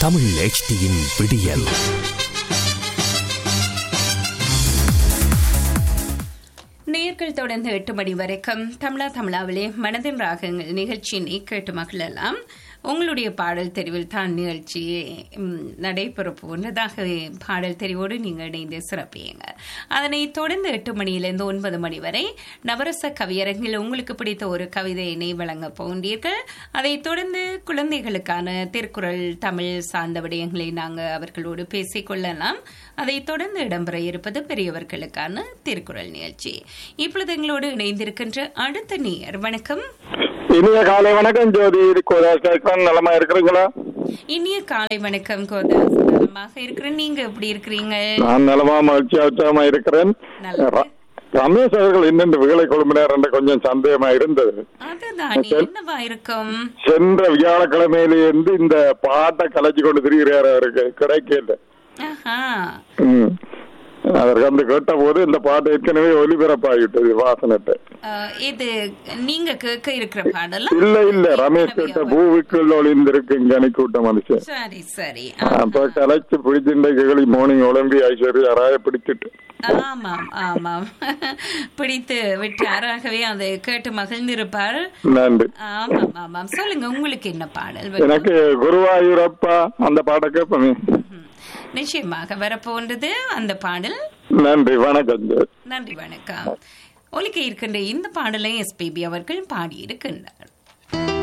தமிழ் HDயின் விடியல் நேர்கள் தொடர்ந்து எட்டு மணி வரைக்கும் தமிழா தமிழாவிலே மனதின் ராகங்கள் நிகழ்ச்சியினை கேட்டு மகிழலாம் உங்களுடைய பாடல் தெரிவில் தான் நிகழ்ச்சி ம், நடைபெற போன்றதாகவே பாடல் தெரிவோடு நீங்கள் இணைந்து சிறப்பியுங்க அதனை தொடர்ந்து எட்டு மணியிலிருந்து ஒன்பது மணி வரை நவரச கவியரங்கில் உங்களுக்கு பிடித்த ஒரு கவிதையினை வழங்க போகின்றீர்கள் அதைத் தொடர்ந்து குழந்தைகளுக்கான திருக்குறள் தமிழ் சார்ந்த விடயங்களை நாங்கள் அவர்களோடு பேசிக்கொள்ளலாம் அதைத் தொடர்ந்து இடம்பெற இருப்பது பெரியவர்களுக்கான திருக்குறள் நிகழ்ச்சி இப்பொழுது எங்களோடு இணைந்திருக்கின்ற அடுத்த நேயர் வணக்கம் இனிய காலை வணக்கம் ஜோதி இது கோதாஸ் கேட்கிறேன் நலமா இருக்கிறீங்களா இனிய காலை வணக்கம் கோதாஸ் நலமாக இருக்கிறேன் நீங்க எப்படி இருக்கிறீங்க நான் நலமா மகிழ்ச்சியா உற்சாகமா இருக்கிறேன் நல்லது. ர- ரமேஷ் அவர்கள் இன்னென்று விகளை கொழும்பினார் என்ற கொஞ்சம் சந்தேகமா இருந்தது அதுதான் என்னவா இருக்கும் சென்ற வியாழக்கிழமையிலிருந்து இந்த பாட்டை கலைச்சு கொண்டு திரிகிறார் அவருக்கு கிடைக்கல ஆஹா ம். அவர் வந்து கேட்ட போது இந்த பாட்டு ஏற்கனவே ஒலிபரப்பாகிவிட்டது வாசனத்தை அஹ், இது நீங்க கேட்க இருக்கிற பாடலா இல்ல இல்ல ரமேஷ் கேட்ட பூவுக்குள் ஒளிந்திருக்கு கனி கூட்டம் மனுஷன் சரி சரி அப்ப கலைச்சு பிடிச்சிருந்த கிளி மார்னிங் ஒலிம்பி ஐஸ்வர்யா ராய பிடிச்சிட்டு ஆமாம் ஆமாம் பிடித்து விட்டாராகவே அதை கேட்டு மகிழ்ந்திருப்பார் நன்றி ஆமாம் ஆமாம் சொல்லுங்க உங்களுக்கு என்ன பாடல் வேணும்? எனக்கு குருவாயூரப்பா அந்த பாட்டை கேட்போமே ம். நிச்சயமாக வரப்போன்றது அந்த பாடல் நன்றி வணக்கம் ஜெய். நன்றி வணக்கம் ஒலிக்க இருக்கின்ற இந்த பாடலை எஸ்பிபி அவர்கள் பாடியிருக்கின்றார்